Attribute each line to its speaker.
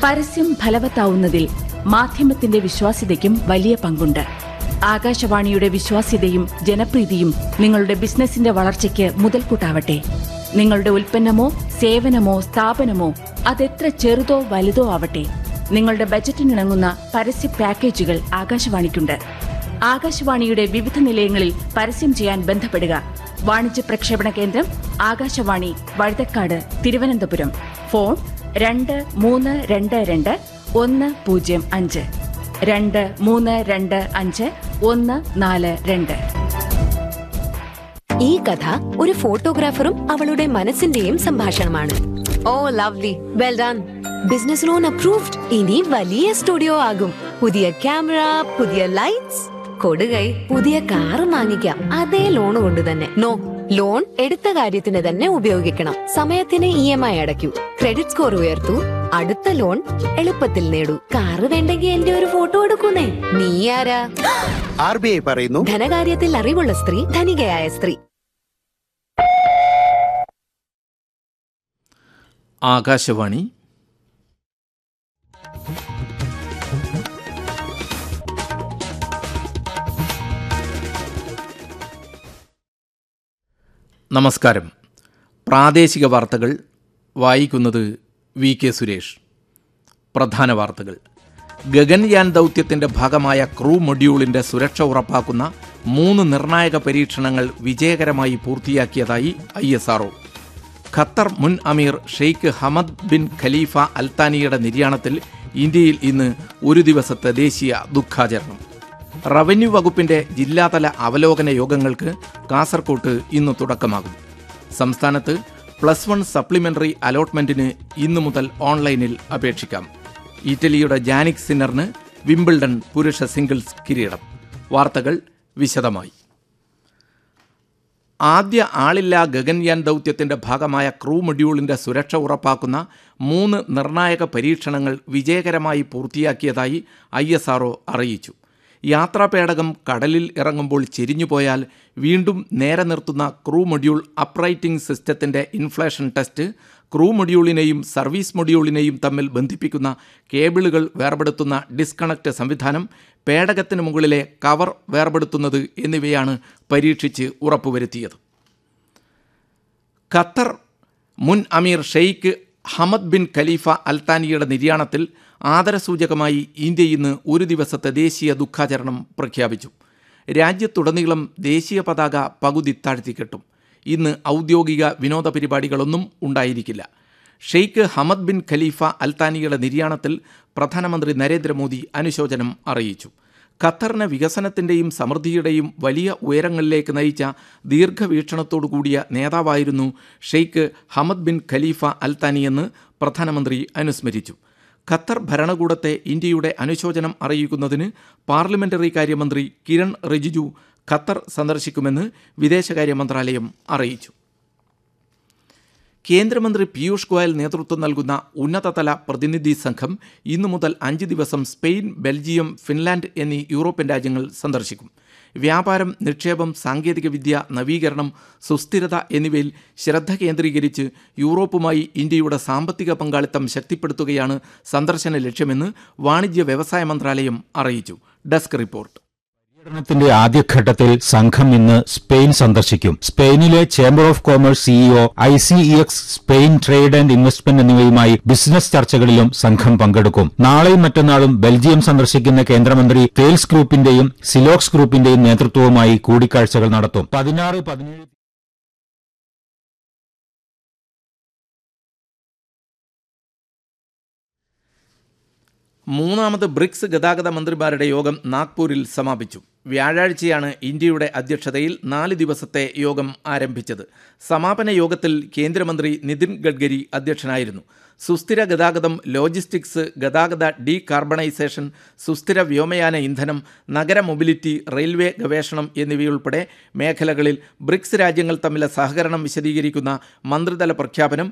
Speaker 1: പരസ്യം ഫലവത്താവുന്നതിൽ മാധ്യമത്തിന്റെ വിശ്വാസ്യതയ്ക്കും വലിയ പങ്കുണ്ട് ആകാശവാണിയുടെ വിശ്വാസ്യതയും ജനപ്രീതിയും നിങ്ങളുടെ ബിസിനസിന്റെ വളർച്ചയ്ക്ക് മുതൽക്കൂട്ടാവട്ടെ നിങ്ങളുടെ ഉൽപ്പന്നമോ സേവനമോ സ്ഥാപനമോ അതെത്ര ചെറുതോ വലുതോ ആവട്ടെ നിങ്ങളുടെ ബജറ്റിനിണങ്ങുന്ന പരസ്യ പാക്കേജുകൾ ആകാശവാണിക്കുണ്ട് ആകാശവാണിയുടെ വിവിധ നിലയങ്ങളിൽ പരസ്യം ചെയ്യാൻ ബന്ധപ്പെടുക വാണിജ്യ പ്രക്ഷേപണ കേന്ദ്രം ആകാശവാണി വഴുതക്കാട് തിരുവനന്തപുരം ഫോൺ രണ്ട് മൂന്ന് രണ്ട് രണ്ട് ഒന്ന് പൂജ്യം അഞ്ച് രണ്ട് മൂന്ന് രണ്ട് അഞ്ച് ഒന്ന് നാല് രണ്ട്
Speaker 2: ഈ കഥ ഒരു ഫോട്ടോഗ്രാഫറും അവളുടെ മനസ്സിന്റെയും സംഭാഷണമാണ് oh lovely well done business loan approved ഇനി വലിയ സ്റ്റുഡിയോ ആകും പുതിയ ക്യാമറ പുതിയ ലൈറ്റ്സ് കൊടുകൈ പുതിയ കാറ് വാങ്ങിക്കാം അതേ ലോൺ കൊണ്ട് തന്നെ നോ ലോൺ എടുത്ത കാര്യത്തിന് തന്നെ ഉപയോഗിക്കണം സമയത്തിന് ഇ എം ഐ അടയ്ക്കൂ ക്രെഡിറ്റ് സ്കോർ ഉയർത്തൂ അടുത്ത ലോൺ എളുപ്പത്തിൽ നേടൂ കാറ് വേണ്ടെങ്കിൽ എന്റെ ഒരു ഫോട്ടോ എടുക്കുന്നേ നീ ആരാ
Speaker 3: ആർ ബി ഐ പറയുന്നു
Speaker 2: ധനകാര്യത്തിൽ അറിവുള്ള സ്ത്രീ ധനികയായ സ്ത്രീ
Speaker 4: ആകാശവാണി നമസ്കാരം പ്രാദേശിക വാർത്തകൾ വായിക്കുന്നത് വി കെ സുരേഷ് പ്രധാന വാർത്തകൾ ഗഗൻയാൻ ദൗത്യത്തിന്റെ ഭാഗമായ ക്രൂ മൊഡ്യൂളിന്റെ സുരക്ഷ ഉറപ്പാക്കുന്ന മൂന്ന് നിർണായക പരീക്ഷണങ്ങൾ വിജയകരമായി പൂർത്തിയാക്കിയതായി ഐ എസ് ഖത്തർ മുൻ അമീർ ഷെയ്ഖ് ഹമദ് ബിൻ ഖലീഫ അൽത്താനിയുടെ നിര്യാണത്തിൽ ഇന്ത്യയിൽ ഇന്ന് ഒരു ദിവസത്തെ ദേശീയ ദുഃഖാചരണം റവന്യൂ വകുപ്പിന്റെ ജില്ലാതല അവലോകന യോഗങ്ങൾക്ക് കാസർകോട്ട് ഇന്ന് തുടക്കമാകും സംസ്ഥാനത്ത് പ്ലസ് വൺ സപ്ലിമെന്ററി അലോട്ട്മെന്റിന് ഇന്നു മുതൽ ഓൺലൈനിൽ അപേക്ഷിക്കാം ഇറ്റലിയുടെ ജാനിക് സിന്നറിന് വിംബിൾഡൺ പുരുഷ സിംഗിൾസ് കിരീടം വാർത്തകൾ വിശദമായി ആദ്യ ആളില്ലാ ഗഗൻയാൻ ദൗത്യത്തിന്റെ ഭാഗമായ ക്രൂ മൊഡ്യൂളിന്റെ സുരക്ഷ ഉറപ്പാക്കുന്ന മൂന്ന് നിർണായക പരീക്ഷണങ്ങൾ വിജയകരമായി പൂർത്തിയാക്കിയതായി ഐ അറിയിച്ചു യാത്രാപേടകം കടലിൽ ഇറങ്ങുമ്പോൾ ചെരിഞ്ഞുപോയാൽ വീണ്ടും നേരെ നിർത്തുന്ന ക്രൂ മൊഡ്യൂൾ അപ്രൈറ്റിംഗ് സിസ്റ്റത്തിന്റെ ഇൻഫ്ലേഷൻ ടെസ്റ്റ് ക്രൂ മൊഡ്യൂളിനെയും സർവീസ് മൊഡ്യൂളിനെയും തമ്മിൽ ബന്ധിപ്പിക്കുന്ന കേബിളുകൾ വേർപെടുത്തുന്ന ഡിസ്കണക്ട് സംവിധാനം പേടകത്തിന് മുകളിലെ കവർ വേർപെടുത്തുന്നത് എന്നിവയാണ് പരീക്ഷിച്ച് ഉറപ്പുവരുത്തിയത് ഖത്തർ മുൻ അമീർ ഷെയ്ഖ് ഹമദ് ബിൻ ഖലീഫ അൽത്താനിയുടെ നിര്യാണത്തിൽ ആദരസൂചകമായി ഇന്ത്യ ഇന്ന് ഒരു ദിവസത്തെ ദേശീയ ദുഃഖാചരണം പ്രഖ്യാപിച്ചു രാജ്യത്തുടനീളം ദേശീയ പതാക പകുതി താഴ്ത്തിക്കെട്ടും ഇന്ന് ഔദ്യോഗിക വിനോദ പരിപാടികളൊന്നും ഉണ്ടായിരിക്കില്ല ഷെയ്ഖ് ഹമദ് ബിൻ ഖലീഫ അൽത്താനിയുടെ നിര്യാണത്തിൽ പ്രധാനമന്ത്രി നരേന്ദ്രമോദി അനുശോചനം അറിയിച്ചു ഖത്തറിനെ വികസനത്തിൻ്റെയും സമൃദ്ധിയുടെയും വലിയ ഉയരങ്ങളിലേക്ക് നയിച്ച ദീർഘവീക്ഷണത്തോടു കൂടിയ നേതാവായിരുന്നു ഷെയ്ഖ് ഹമദ് ബിൻ ഖലീഫ അൽത്താനിയെന്ന് പ്രധാനമന്ത്രി അനുസ്മരിച്ചു ഖത്തർ ഭരണകൂടത്തെ ഇന്ത്യയുടെ അനുശോചനം അറിയിക്കുന്നതിന് പാർലമെന്ററി കാര്യമന്ത്രി കിരൺ റിജിജു ഖത്തർ സന്ദർശിക്കുമെന്ന് വിദേശകാര്യ മന്ത്രാലയം അറിയിച്ചു കേന്ദ്രമന്ത്രി പീയൂഷ് ഗോയൽ നേതൃത്വം നൽകുന്ന ഉന്നതതല പ്രതിനിധി സംഘം ഇന്നു മുതൽ അഞ്ച് ദിവസം സ്പെയിൻ ബെൽജിയം ഫിൻലാൻഡ് എന്നീ യൂറോപ്യൻ രാജ്യങ്ങൾ സന്ദർശിക്കും വ്യാപാരം നിക്ഷേപം സാങ്കേതികവിദ്യ നവീകരണം സുസ്ഥിരത എന്നിവയിൽ ശ്രദ്ധ കേന്ദ്രീകരിച്ച് യൂറോപ്പുമായി ഇന്ത്യയുടെ സാമ്പത്തിക പങ്കാളിത്തം ശക്തിപ്പെടുത്തുകയാണ് സന്ദർശന ലക്ഷ്യമെന്ന് വാണിജ്യ വ്യവസായ മന്ത്രാലയം അറിയിച്ചു ഡെസ്ക് റിപ്പോർട്ട്
Speaker 5: പര്യടനത്തിന്റെ ആദ്യഘട്ടത്തിൽ സംഘം ഇന്ന് സ്പെയിൻ സന്ദർശിക്കും സ്പെയിനിലെ chamber of commerce CEO I C E X Spain trade and investment എന്നിവയുമായി ബിസിനസ് ചർച്ചകളിലും സംഘം പങ്കെടുക്കും നാളെയും മറ്റന്നാളും ബെൽജിയം സന്ദർശിക്കുന്ന കേന്ദ്രമന്ത്രി തേൽസ് ഗ്രൂപ്പിന്റെയും സിലോക്സ് ഗ്രൂപ്പിന്റെയും നേതൃത്വവുമായി കൂടിക്കാഴ്ചകൾ നടത്തും പതിനാറ് പതിനേഴ്
Speaker 4: മൂന്നാമത് ബ്രിക്സ് ഗതാഗത മന്ത്രിമാരുടെ യോഗം നാഗ്പൂരിൽ സമാപിച്ചു വ്യാഴാഴ്ചയാണ് ഇന്ത്യയുടെ അധ്യക്ഷതയിൽ നാല് ദിവസത്തെ യോഗം ആരംഭിച്ചത് സമാപന യോഗത്തിൽ കേന്ദ്രമന്ത്രി നിതിൻ ഗഡ്കരി അധ്യക്ഷനായിരുന്നു സുസ്ഥിര ഗതാഗതം ലോജിസ്റ്റിക്സ് ഗതാഗത ഡീകാർബണൈസേഷൻ സുസ്ഥിര വ്യോമയാന ഇന്ധനം നഗര മൊബിലിറ്റി റെയിൽവേ ഗവേഷണം എന്നിവയുൾപ്പെടെ മേഖലകളിൽ ബ്രിക്സ് രാജ്യങ്ങൾ തമ്മിലെ സഹകരണം വിശദീകരിക്കുന്ന മന്ത്രിതല പ്രഖ്യാപനം